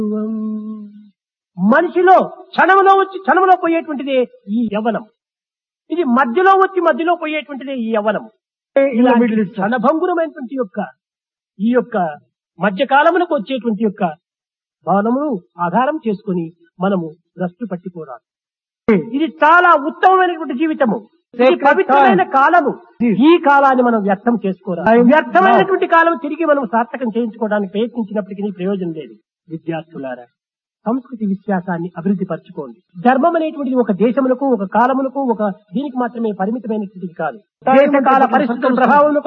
మనిషిలో క్షణంలో వచ్చి క్షణంలో పోయేటువంటిదే ఈ యవ్వనం ఇది మధ్యలో వచ్చి మధ్యలో పోయేటువంటిదే ఈ యవ్వనం in the middle itself. క్షణభంగురమైనటువంటి యొక్క ఈ యొక్క మధ్యకాలమునకు వచ్చేటువంటి యొక్క భావనమును ఆధారం చేసుకొని మనము భ్రష్టు పట్టిపోరాదు ఇది చాలా ఉత్తమమైనటువంటి జీవితము ఇది Sacred పవిత్రమైన time. కాలము This. ఈ కాలాన్ని మనం వ్యర్థం చేసుకోరాదు Time వ్యర్థమైనటువంటి కాలం తిరిగి మనం సార్థకం చేయించుకోవడానికి ప్రయత్నించినప్పటికీ ప్రయోజనం లేదు విద్యార్థులారా సంస్కృతి విశ్వాసాన్ని అభివృద్ధి పరచుకోండి ధర్మం అనేటువంటిది ఒక దేశములకు ఒక కాలములకు ఒక దీనికి మాత్రమే పరిమితమైనటువంటిది కాదు Time దేశ కాల అంటే పరిస్థితుల circumstances. ప్రభావం